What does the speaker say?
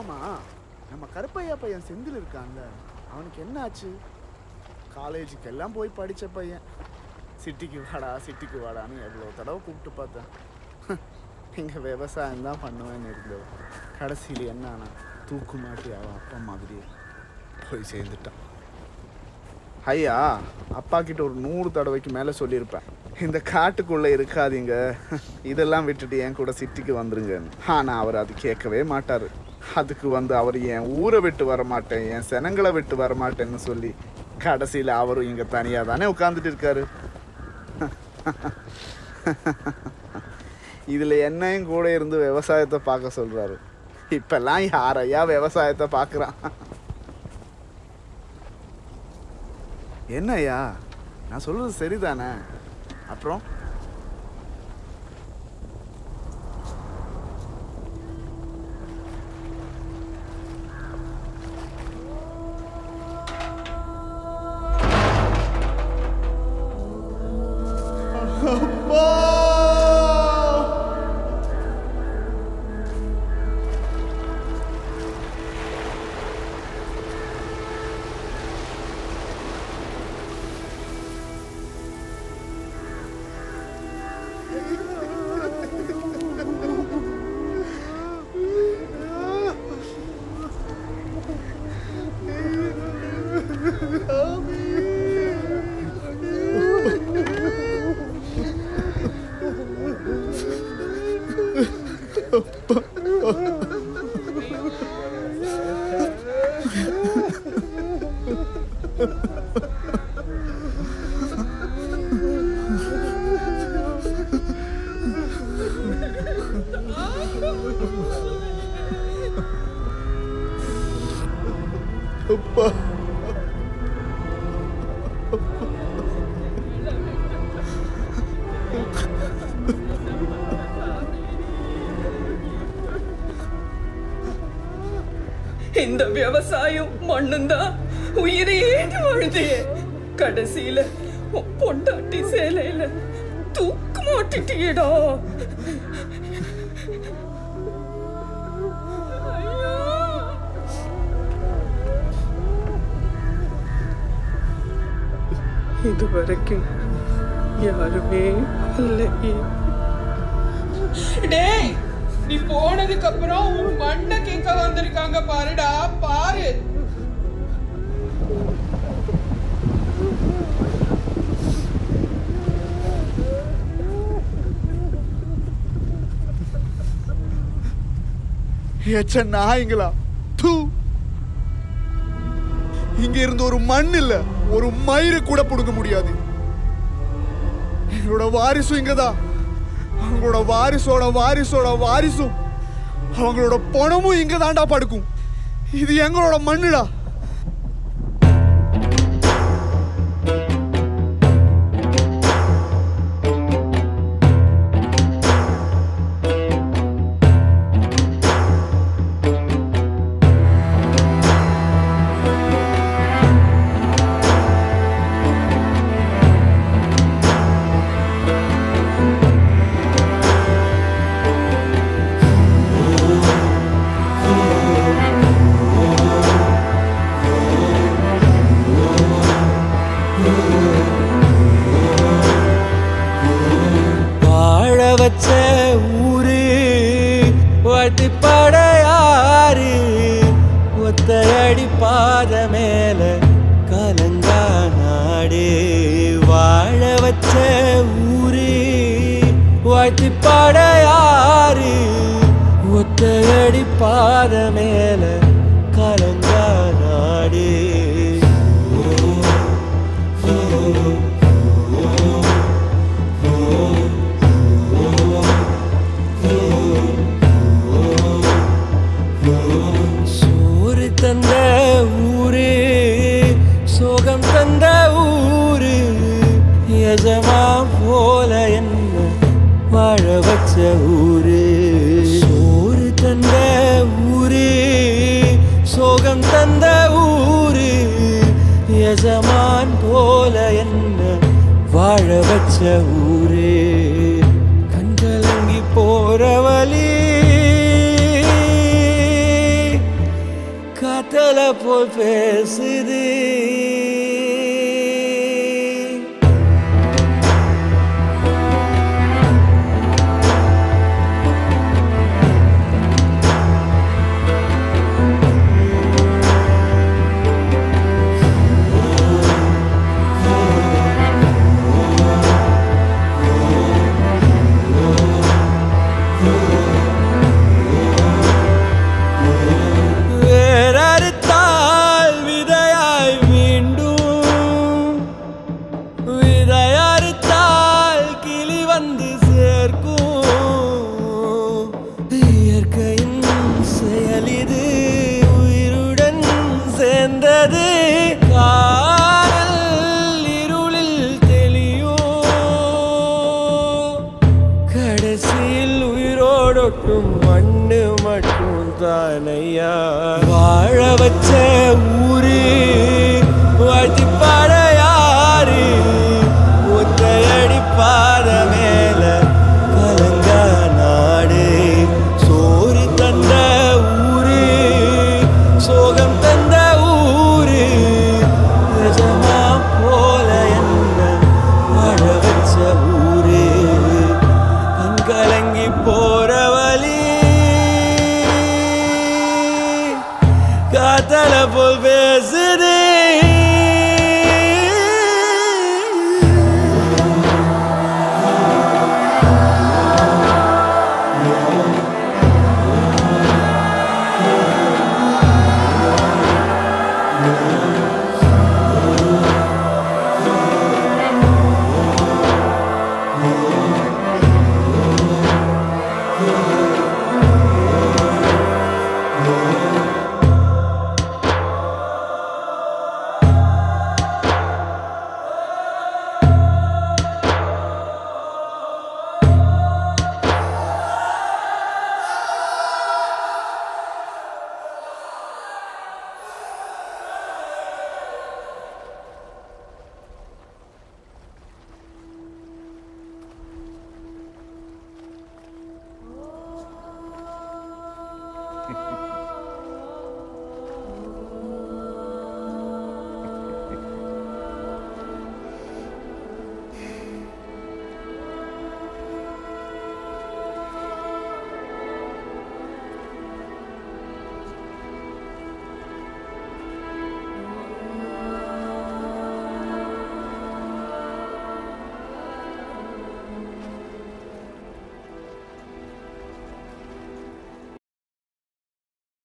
ஆமா நம்ம கருப்பையா பையன் செந்தில் இருக்கான்ல அவனுக்கு என்ன ஆச்சு காலேஜுக்கு எல்லாம் போய் படிச்ச பையன் சிட்டிக்கு வாடா சிட்டிக்கு வாடான்னு எவ்வளோ தடவை கூப்பிட்டு பார்த்தேன் இங்கே விவசாயம் தான் பண்ணுவேன்னு இருந்தது கடைசியில் என்ன ஆனா தூக்கு மாட்டி அவன் அப்பா மாதிரியே போய் சேர்ந்துட்டான் ஐயா அப்பா கிட்ட ஒரு நூறு தடவைக்கு மேலே சொல்லியிருப்பேன் இந்த காட்டுக்குள்ளே இருக்காதீங்க இதெல்லாம் விட்டுட்டு என் கூட சிட்டிக்கு வந்துருங்கன்னு ஆனால் அவர் அது கேட்கவே மாட்டார் அதுக்கு வந்து அவர் என் ஊரை விட்டு வர மாட்டேன் என் செனங்களை விட்டு வர மாட்டேன்னு சொல்லி கடைசியில் அவரும் இங்கே தனியாக தானே உட்காந்துட்டு இருக்காரு இதில் என்னையும் கூட இருந்து விவசாயத்தை பார்க்க சொல்கிறாரு இப்பெல்லாம் யாரையா விவசாயத்தை பார்க்குறான் என்னய்யா நான் சொல்றது சரிதானே அப்புறம் அப்பா இந்த விவசாயம் மண்ணுந்தான் உயிரையே வாழுதே கடைசியில உன் பொண்டாட்டி சேலையில தூக்கு மாட்டிட்டியடா ஐயோ இதுவரைக்கும் யாருமே இல்லையே டேய் நீ போனதுக்கு அப்புறம் உன் மண்ணை கேட்க வந்திருக்காங்க பாருடா பாரு எச்ச நாய்ங்களா தூ இங்க இருந்து ஒரு மண் இல்ல ஒரு மயிறு கூட புடுங்க முடியாது எங்களோட வாரிசும் இங்கதான் அவங்களோட வாரிசோட வாரிசோட வாரிசும் அவங்களோட பணமும் இங்க தாண்டா படுக்கும் இது எங்களோட மண்ணுடா வாழ வச்ச ஊரு வாட்டி படையாரு ஒத்தையடி பாத மேல கலங்கா நாடு வாழ வச்ச ஊரு வாட்டி படையாரு ஒத்தையடி பாத மேல கலங்கா நாடு சோறு தந்த ஊரு சோகம் தந்த ஊரு எஜமா போல என்ன வாழ வச்ச ஊரு சோறு தந்த ஊரு சோகம் தந்த ஊரு எஜமான் போல என்ன வாழ வச்ச ஊரு கண்கலங்கி போற வழி ஓலை போல் பேசுது வேறறுத்தால் விதையாய் மீண்டும் விதையறுத்தால் கிளி வந்து சேர்க்கும் இயற்கையின் செயலிது உயிருடன் சேர்ந்தது காதல் இருளில் தெளியும் கடைசியில் உயிரோடொட்டும் மண்ணு மட்டும் தானையா வாழ வச்ச ஊரு வாழ்த்தி பாட